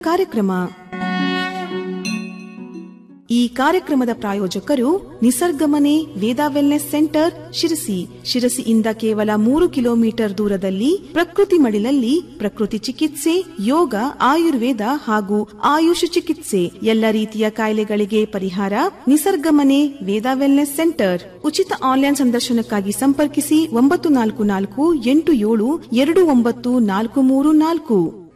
ಕಾರ್ಯಕ್ರಮ ಈ ಕಾರ್ಯಕ್ರಮದ ಪ್ರಾಯೋಜಕರು ನಿಸರ್ಗಮನೆ ವೇದಾ ವೆಲ್ನೆಸ್ ಸೆಂಟರ್ ಶಿರಸಿ ಶಿರಸಿಯಿಂದ ಕೇವಲ ಮೂರು ಕಿಲೋಮೀಟರ್ ದೂರದಲ್ಲಿ ಪ್ರಕೃತಿ ಮಡಿಲಲ್ಲಿ ಪ್ರಕೃತಿ ಚಿಕಿತ್ಸೆ ಯೋಗ ಆಯುರ್ವೇದ ಹಾಗೂ ಆಯುಷ್ ಚಿಕಿತ್ಸೆ ಎಲ್ಲ ರೀತಿಯ ಕಾಯಿಲೆಗಳಿಗೆ ಪರಿಹಾರ ನಿಸರ್ಗಮನೆ ವೇದಾ ವೆಲ್ನೆಸ್ ಸೆಂಟರ್ ಉಚಿತ ಆನ್ಲೈನ್ ಸಂದರ್ಶನಕ್ಕಾಗಿ ಸಂಪರ್ಕಿಸಿ ಒಂಬತ್ತು ನಾಲ್ಕು ನಾಲ್ಕು ಎಂಟು ಏಳು ಎರಡು ಒಂಬತ್ತು ನಾಲ್ಕು ಮೂರು ನಾಲ್ಕು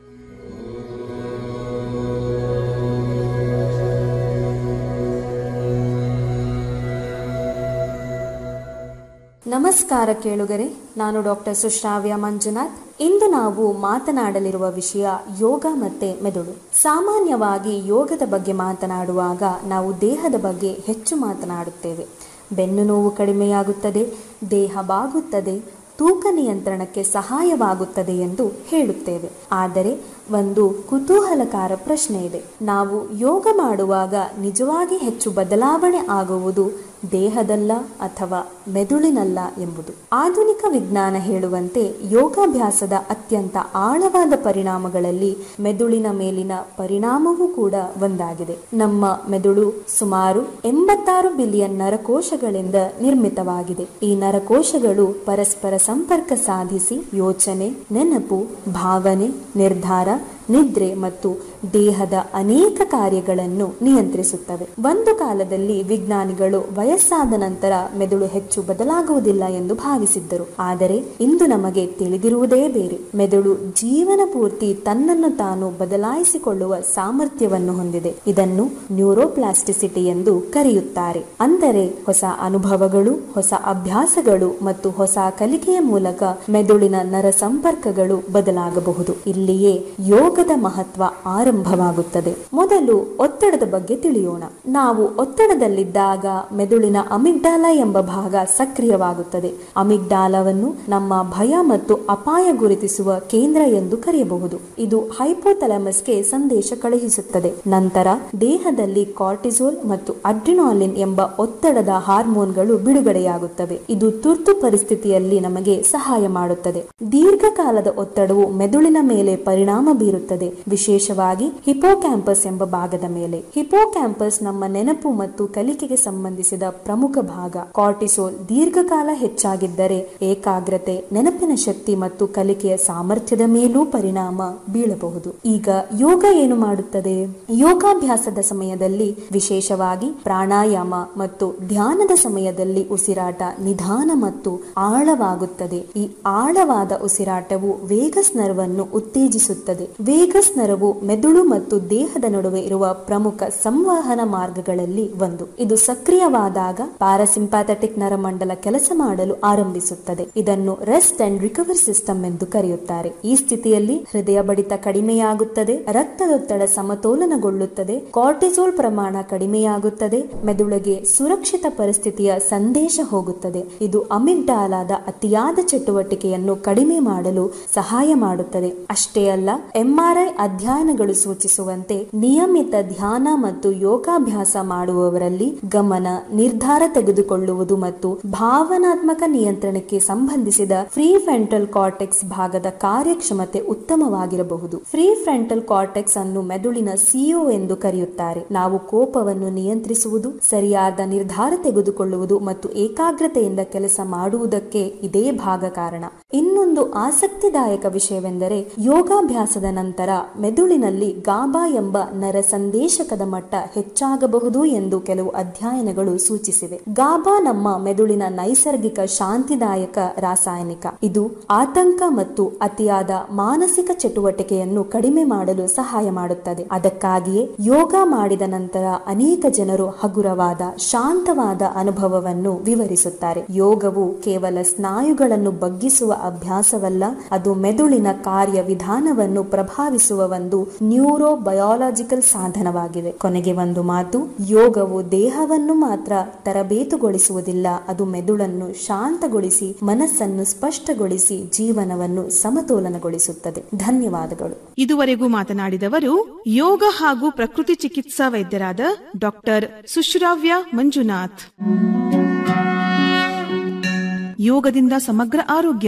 ನಮಸ್ಕಾರ ಕೇಳುಗರೆ ನಾನು ಡಾಕ್ಟರ್ ಸುಶ್ರಾವ್ಯ ಮಂಜುನಾಥ್ ಇಂದು ನಾವು ಮಾತನಾಡಲಿರುವ ವಿಷಯ ಯೋಗ ಮತ್ತೆ ಮೆದುಳು ಸಾಮಾನ್ಯವಾಗಿ ಯೋಗದ ಬಗ್ಗೆ ಮಾತನಾಡುವಾಗ ನಾವು ದೇಹದ ಬಗ್ಗೆ ಹೆಚ್ಚು ಮಾತನಾಡುತ್ತೇವೆ ಬೆನ್ನು ನೋವು ಕಡಿಮೆಯಾಗುತ್ತದೆ ದೇಹ ಬಾಗುತ್ತದೆ ತೂಕ ನಿಯಂತ್ರಣಕ್ಕೆ ಸಹಾಯವಾಗುತ್ತದೆ ಎಂದು ಹೇಳುತ್ತೇವೆ ಆದರೆ ಒಂದು ಕುತೂಹಲಕಾರ ಪ್ರಶ್ನೆ ಇದೆ ನಾವು ಯೋಗ ಮಾಡುವಾಗ ನಿಜವಾಗಿ ಹೆಚ್ಚು ಬದಲಾವಣೆ ಆಗುವುದು ದೇಹದಲ್ಲ ಅಥವಾ ಮೆದುಳಿನಲ್ಲ ಎಂಬುದು ಆಧುನಿಕ ವಿಜ್ಞಾನ ಹೇಳುವಂತೆ ಯೋಗಾಭ್ಯಾಸದ ಅತ್ಯಂತ ಆಳವಾದ ಪರಿಣಾಮಗಳಲ್ಲಿ ಮೆದುಳಿನ ಮೇಲಿನ ಪರಿಣಾಮವೂ ಕೂಡ ಒಂದಾಗಿದೆ ನಮ್ಮ ಮೆದುಳು ಸುಮಾರು ಎಂಬತ್ತಾರು ಬಿಲಿಯನ್ ನರಕೋಶಗಳಿಂದ ನಿರ್ಮಿತವಾಗಿದೆ ಈ ನರಕೋಶಗಳು ಪರಸ್ಪರ ಸಂಪರ್ಕ ಸಾಧಿಸಿ ಯೋಚನೆ ನೆನಪು ಭಾವನೆ ನಿರ್ಧಾರ ನಿದ್ರೆ ಮತ್ತು ದೇಹದ ಅನೇಕ ಕಾರ್ಯಗಳನ್ನು ನಿಯಂತ್ರಿಸುತ್ತವೆ ಒಂದು ಕಾಲದಲ್ಲಿ ವಿಜ್ಞಾನಿಗಳು ವಯಸ್ಸಾದ ನಂತರ ಮೆದುಳು ಹೆಚ್ಚು ಬದಲಾಗುವುದಿಲ್ಲ ಎಂದು ಭಾವಿಸಿದ್ದರು ಆದರೆ ಇಂದು ನಮಗೆ ತಿಳಿದಿರುವುದೇ ಬೇರೆ ಮೆದುಳು ಜೀವನ ಪೂರ್ತಿ ತನ್ನನ್ನು ತಾನು ಬದಲಾಯಿಸಿಕೊಳ್ಳುವ ಸಾಮರ್ಥ್ಯವನ್ನು ಹೊಂದಿದೆ ಇದನ್ನು ನ್ಯೂರೋಪ್ಲಾಸ್ಟಿಸಿಟಿ ಎಂದು ಕರೆಯುತ್ತಾರೆ ಅಂದರೆ ಹೊಸ ಅನುಭವಗಳು ಹೊಸ ಅಭ್ಯಾಸಗಳು ಮತ್ತು ಹೊಸ ಕಲಿಕೆಯ ಮೂಲಕ ಮೆದುಳಿನ ನರ ಸಂಪರ್ಕಗಳು ಬದಲಾಗಬಹುದು ಇಲ್ಲಿಯೇ ಯೋಗದ ಮಹತ್ವ ಆರಂಭವಾಗುತ್ತದೆ ಮೊದಲು ಒತ್ತಡದ ಬಗ್ಗೆ ತಿಳಿಯೋಣ ನಾವು ಒತ್ತಡದಲ್ಲಿದ್ದಾಗ ಮೆದುಳಿನ ಅಮಿಗ್ಡಾಲ ಎಂಬ ಭಾಗ ಸಕ್ರಿಯವಾಗುತ್ತದೆ ಅಮಿಗ್ಡಾಲವನ್ನು ನಮ್ಮ ಭಯ ಮತ್ತು ಅಪಾಯ ಗುರುತಿಸುವ ಕೇಂದ್ರ ಎಂದು ಕರೆಯಬಹುದು ಇದು ಹೈಪೋಥಲಮಸ್ಗೆ ಸಂದೇಶ ಕಳುಹಿಸುತ್ತದೆ ನಂತರ ದೇಹದಲ್ಲಿ ಕಾರ್ಟಿಸೋಲ್ ಮತ್ತು ಅಡ್ರಿನಾಲಿನ್ ಎಂಬ ಒತ್ತಡದ ಹಾರ್ಮೋನ್ಗಳು ಬಿಡುಗಡೆಯಾಗುತ್ತವೆ ಇದು ತುರ್ತು ಪರಿಸ್ಥಿತಿಯಲ್ಲಿ ನಮಗೆ ಸಹಾಯ ಮಾಡುತ್ತದೆ ದೀರ್ಘಕಾಲದ ಒತ್ತಡವು ಮೆದುಳಿನ ಮೇಲೆ ಪರಿಣಾಮ ಬೀರುತ್ತದೆ ವಿಶೇಷವಾಗಿ ಹಿಪೋಕ್ಯಾಂಪಸ್ ಎಂಬ ಭಾಗದ ಮೇಲೆ ಹಿಪೋಕ್ಯಾಂಪಸ್ ನಮ್ಮ ನೆನಪು ಮತ್ತು ಕಲಿಕೆಗೆ ಸಂಬಂಧಿಸಿದ ಪ್ರಮುಖ ಭಾಗ ಕಾರ್ಟಿಸೋಲ್ ದೀರ್ಘಕಾಲ ಹೆಚ್ಚಾಗಿದ್ದರೆ ಏಕಾಗ್ರತೆ ನೆನಪಿನ ಶಕ್ತಿ ಮತ್ತು ಕಲಿಕೆಯ ಸಾಮರ್ಥ್ಯದ ಮೇಲೂ ಪರಿಣಾಮ ಬೀಳಬಹುದು ಈಗ ಯೋಗ ಏನು ಮಾಡುತ್ತದೆ ಯೋಗಾಭ್ಯಾಸದ ಸಮಯದಲ್ಲಿ ವಿಶೇಷವಾಗಿ ಪ್ರಾಣಾಯಾಮ ಮತ್ತು ಧ್ಯಾನದ ಸಮಯದಲ್ಲಿ ಉಸಿರಾಟ ನಿಧಾನ ಮತ್ತು ಆಳವಾಗುತ್ತದೆ ಈ ಆಳವಾದ ಉಸಿರಾಟವು ವೇಗಸ್ ನರವನ್ನು ಉತ್ತೇಜಿಸುತ್ತದೆ ವೇಗಸ್ ನರವು ಮೆದುಳು ಮತ್ತು ದೇಹದ ನಡುವೆ ಇರುವ ಪ್ರಮುಖ ಸಂವಹನ ಮಾರ್ಗಗಳಲ್ಲಿ ಒಂದು ಇದು ಸಕ್ರಿಯವಾದಾಗ ಪ್ಯಾರಾಸಿಂಪಾಥೆಟಿಕ್ ನರಮಂಡಲ ಕೆಲಸ ಮಾಡಲು ಆರಂಭಿಸುತ್ತದೆ ಇದನ್ನು ರೆಸ್ಟ್ ಅಂಡ್ ರಿಕವರ್ ಸಿಸ್ಟಮ್ ಎಂದು ಕರೆಯುತ್ತಾರೆ ಈ ಸ್ಥಿತಿಯಲ್ಲಿ ಹೃದಯ ಬಡಿತ ಕಡಿಮೆಯಾಗುತ್ತದೆ ರಕ್ತದೊತ್ತಡ ಸಮತೋಲನಗೊಳ್ಳುತ್ತದೆ ಕಾರ್ಟಿಸೋಲ್ ಪ್ರಮಾಣ ಕಡಿಮೆಯಾಗುತ್ತದೆ ಮೆದುಳಿಗೆ ಸುರಕ್ಷಿತ ಪರಿಸ್ಥಿತಿಯ ಸಂದೇಶ ಹೋಗುತ್ತದೆ ಇದು ಅಮಿಗ್ಡಾಲಾದ ಅತಿಯಾದ ಚಟುವಟಿಕೆಯನ್ನು ಕಡಿಮೆ ಮಾಡಲು ಸಹಾಯ ಮಾಡುತ್ತದೆ ಅಷ್ಟೇ ಅಲ್ಲ ಎಂಆರ್ಐ ಅಧ್ಯಯನಗಳು ಸೂಚಿಸುವಂತೆ ನಿಯಮಿತ ಧ್ಯಾನ ಮತ್ತು ಯೋಗಾಭ್ಯಾಸ ಮಾಡುವವರಲ್ಲಿ ಗಮನ ನಿರ್ಧಾರ ತೆಗೆದುಕೊಳ್ಳುವುದು ಮತ್ತು ಭಾವನಾತ್ಮಕ ನಿಯಂತ್ರಣಕ್ಕೆ ಸಂಬಂಧಿಸಿದ ಫ್ರೀ ಫ್ರಂಟಲ್ ಕಾರ್ಟೆಕ್ಸ್ ಭಾಗದ ಕಾರ್ಯಕ್ಷಮತೆ ಉತ್ತಮವಾಗಿರಬಹುದು ಫ್ರೀ ಫ್ರಂಟಲ್ ಕಾರ್ಟೆಕ್ಸ್ ಅನ್ನು ಮೆದುಳಿನ ಸಿಒ ಎಂದು ಕರೆಯುತ್ತಾರೆ ನಾವು ಕೋಪವನ್ನು ನಿಯಂತ್ರಿಸುವುದು ಸರಿಯಾದ ನಿರ್ಧಾರ ತೆಗೆದುಕೊಳ್ಳುವುದು ಮತ್ತು ಏಕಾಗ್ರತೆಯಿಂದ ಕೆಲಸ ಮಾಡುವುದಕ್ಕೆ ಇದೇ ಭಾಗ ಕಾರಣ ಇನ್ನೊಂದು ಆಸಕ್ತಿದಾಯಕ ವಿಷಯವೆಂದರೆ ಯೋಗಾಭ್ಯಾಸದ ನಂತರ ಮೆದುಳಿನಲ್ಲಿ ಗಾಬಾ ಎಂಬ ನರ ಸಂದೇಶಕದ ಮಟ್ಟ ಹೆಚ್ಚಾಗಬಹುದು ಎಂದು ಕೆಲವು ಅಧ್ಯಯನಗಳು ಸೂಚಿಸಿವೆ ಗಾಬಾ ನಮ್ಮ ಮೆದುಳಿನ ನೈಸರ್ಗಿಕ ಶಾಂತಿದಾಯಕ ರಾಸಾಯನಿಕ ಇದು ಆತಂಕ ಮತ್ತು ಅತಿಯಾದ ಮಾನಸಿಕ ಚಟುವಟಿಕೆಯನ್ನು ಕಡಿಮೆ ಮಾಡಲು ಸಹಾಯ ಮಾಡುತ್ತದೆ ಅದಕ್ಕಾಗಿಯೇ ಯೋಗ ಮಾಡಿದ ನಂತರ ಅನೇಕ ಜನರು ಹಗುರವಾದ ಶಾಂತವಾದ ಅನುಭವವನ್ನು ವಿವರಿಸುತ್ತಾರೆ ಯೋಗವು ಕೇವಲ ಸ್ನಾಯುಗಳನ್ನು ಬಗ್ಗಿಸುವ ಅಭ್ಯಾಸವಲ್ಲ ಅದು ಮೆದುಳಿನ ಕಾರ್ಯ ವಿಧಾನವನ್ನು ಪ್ರಭಾವಿಸುವ ಒಂದು ನ್ಯೂರೋ ಬಯಾಲಜಿಕಲ್ ಸಾಧನವಾಗಿದೆ ಕೊನೆಗೆ ಒಂದು ಮಾತು ಯೋಗವು ದೇಹವನ್ನು ಮಾತ್ರ ತರಬೇತುಗೊಳಿಸುವುದಿಲ್ಲ ಅದು ಮೆದುಳನ್ನು ಶಾಂತಗೊಳಿಸಿ ಮನಸ್ಸನ್ನು ಸ್ಪಷ್ಟಗೊಳಿಸಿ ಜೀವನವನ್ನು ಸಮತೋಲನಗೊಳಿಸುತ್ತದೆ ಧನ್ಯವಾದಗಳು ಇದುವರೆಗೂ ಮಾತನಾಡಿದವರು ಯೋಗ ಹಾಗೂ ಪ್ರಕೃತಿ ಚಿಕಿತ್ಸಾ ವೈದ್ಯರಾದ ಡಾಕ್ಟರ್ ಸುಶ್ರಾವ್ಯ ಮಂಜುನಾಥ್ ಯೋಗದಿಂದ ಸಮಗ್ರ ಆರೋಗ್ಯ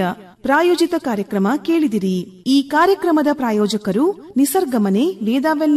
ಪ್ರಾಯೋಜಿತ ಕಾರ್ಯಕ್ರಮ ಕೇಳಿದಿರಿ ಈ ಕಾರ್ಯಕ್ರಮದ ಪ್ರಾಯೋಜಕರು ನಿಸರ್ಗಮನೆ ವೇದಾ